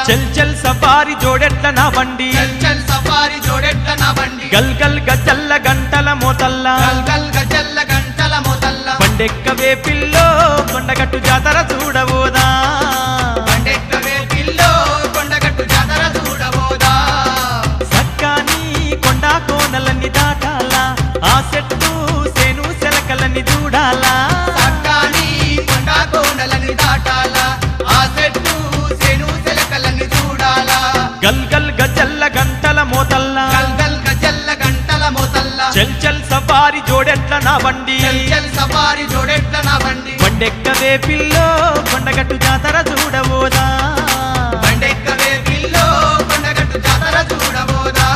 చెల్ చెల్ సఫారి జోడెట్ల నా బండి చల్ చల్ సఫారీ జోడెట్ల నా బండి గల్ గల్ గజల్ల గంటల మోతల్ల గల్ గల్ గజల్ల గంటల మొదల్ల బండెక్కవే పిల్లో కొండగట్టు జాతర చూడబోదా బండెక్కవే పిల్లో కొండగట్టు జాతర చూడబోదా సక్కాని కొండ కోనలన్నీ దాటాలా ఆ చెట్టు సేను సెలకలని చూడాలా సక్కాని కొండ కోనలని దాటాలా ఆ చెట్టు సేను సెలకలని చూడాలా గల్ గల్ గజల్ల గంటల మోతల్ల గల్ గల్ గజల్ల గంటల మొదల్ల చెల్ చెల్ సఫారి జోడెట్ల నా బండి చల్ చల్ సఫారీ జోడెట్ల నా బండి బండెక్కవే పిల్లో కొండగట్టు జాతర చూడబోదా బండెక్కవే పిల్లో కొండగట్టు జాతర చూడబోదా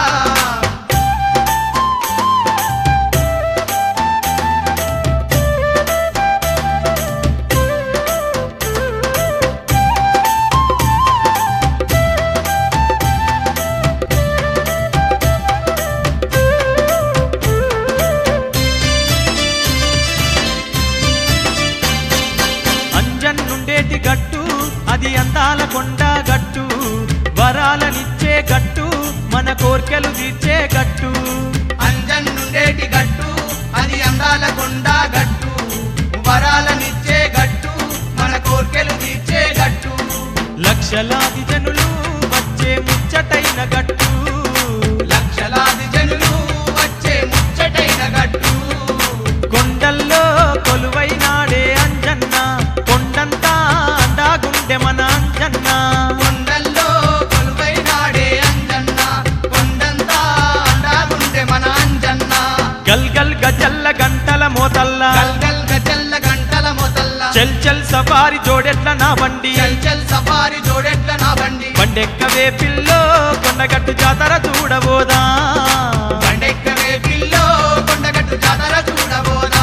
అంజన్నుండేటి గట్టు అది అందాల కొండ గట్టు వరాలనిచ్చే గట్టు మన కోర్కెలు తీర్చే గట్టు అంజన్నుండేటి గట్టు అది అందాల కొండ గట్టు వరాలనిచ్చే గట్టు మన కోర్కెలు తీర్చే గట్టు లక్షలాది జనులు వచ్చే ముచ్చటైన గట్టు లక్షలాది జనులు వచ్చే ముచ్చటైన గట్టు కొండల్లో కొలువైనాడే అంజన్న కొండంతా అందాగుండె మన అంజన్న కొండల్లో కొలువైనాడే అంజన్న కొండంతా అండాగుండే మన అంజన్న గల్ గల్ గజల్ల గంటల మోతల్ల గల్ గల్ గజల్ల గంటల మొదల్ల చెల్ చెల్ సఫారి జోడెట్ల నా బండి చల్ చల్ సఫారీ జోడెట్ల నా బండి బండెక్కవే పిల్లో కొండగట్టు జాతర చూడబోదా బండెక్కవే పిల్లో కొండగట్టు జాతర చూడబోదా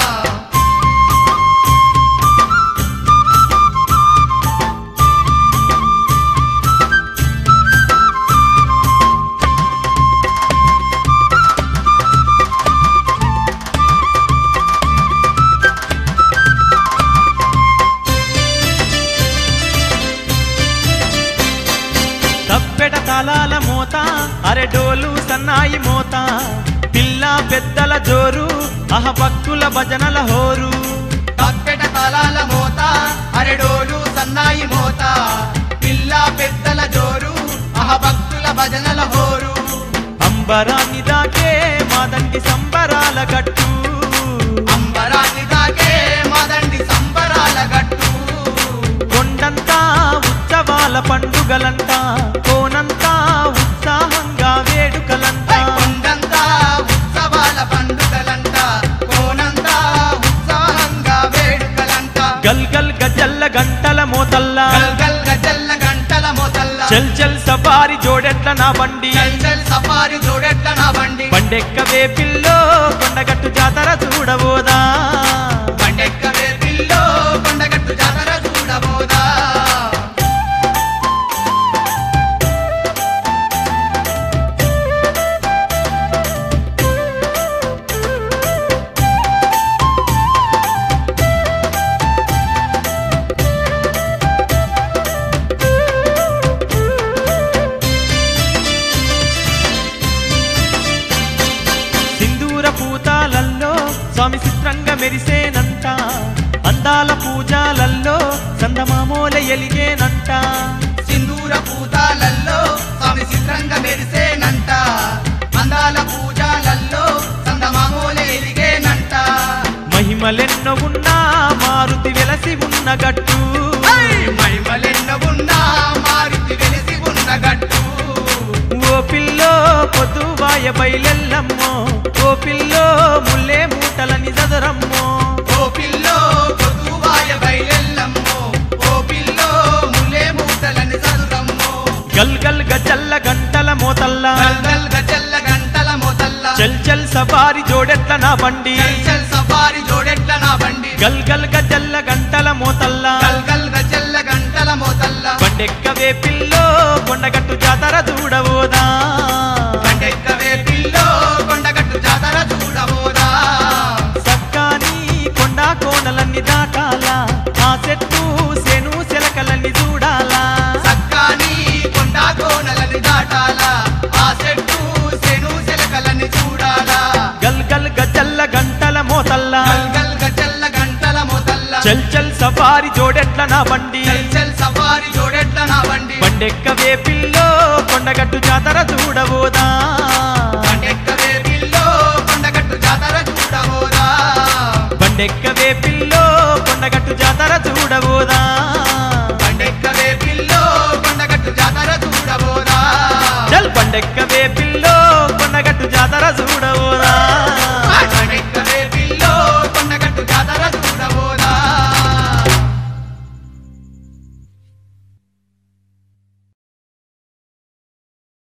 తప్పెట తాళాల మోత అరెడోలు సన్నాయి మోత పిల్ల పెద్దల జోరు అహ భక్తుల భజనల హోరు తప్పెట తాళాల మోత అరెడోలు సన్నాయి మోత పిల్ల పెద్దల జోరు అహ భక్తుల భజనల హోరు అంబరాన్ని దాకే మాదండి సంబరాల గట్టు అంబరాన్ని దాకే మదండి సంబరాల గట్టు కొండంతా ఉత్సవాల పండుగలంతా కోనంతా ఉత్సాహంగా వేడుకలంతా కొండంతా ఉత్సవాల పండుగలంట కోనంతా ఉత్సాహంగా వేడుకలంట గల్ గల్ గజల్ల గంటల మోతల్ల గల్ గల్ గజల్ల గంటల మొదల్ల చెల్ చెల్ సఫారి జోడెట్ల నా బండి చల్ చల్ సఫారీ జోడెట్ల నా బండి బండెక్కవే పిల్లో కొండగట్టు జాతర చూడబోదా బండెక్కవే పిల్లో కొండగట్టు జాతర చూడబోదా సింధూర పూతాలల్లో స్వామి చిత్రంగా మెరిసేనంట అందాల పూజాలల్లో చందమామోల ఎలిగేనంట సింధూర పూతాలల్లో స్వామి చిత్రంగా మెరిసేనంట అందాల పూజాలల్లో చందమామూల ఎలిగేనంట మహిమలెన్నో ఉన్నా మారుతి వెలసి ఉన్న గట్టు మహిమలెన్న ఉన్నా మారుతి వెలిసి ఉన్న గట్టు ఓ పిల్లో పొద్దువాయ బయలెల్లమ్మో ఓ పిల్లో ముల్లే మూటలని చదరమ్మో ఓ పిల్లో పొదువాయ బయలెల్లమ్మో ఓ పిల్లో ముల్లే మూటలని చదురమ్మో గల్ గల్ గజల్ల గంటల మోతల్ల గల్ గల్ గజల్ల గంటల మొదల్ల చెల్ చెల్ సఫారి జోడెట్ల నా బండి చల్ చల్ సఫారీ జోడెట్ల నా బండి గల్ గల్ గజల్ల గంటల మోతల్ల గల్ గల్ గజల్ల గంటల మొదల్ల బండెక్కవే పిల్లో కొండగట్టు జాతర చూడబోదా బండెక్కవే పిల్లో కొండగట్టు జాతర చూడబోదా సక్కాని కొండ కోనలన్నీ దాటాలా ఆ చెట్టు సేను సెలకలన్నీ చూడాలా సక్కాని జోడెట్ల నా బండి చల్ చల్ సఫారీ జోడెట్ల నా బండి బండెక్కవే పిల్లో కొండగట్టు జాతర చూడబోదా బండెక్కవే పిల్లో కొండగట్టు జాతర చూడబోదా బండెక్కవే పిల్లో కొండగట్టు జాతర చూడబోదా బండెక్కవే పిల్లో కొండగట్టు జాతర చూడబోదా చల్ బండెక్కవే పిల్లో కొండగట్టు జాతర చూడబోదా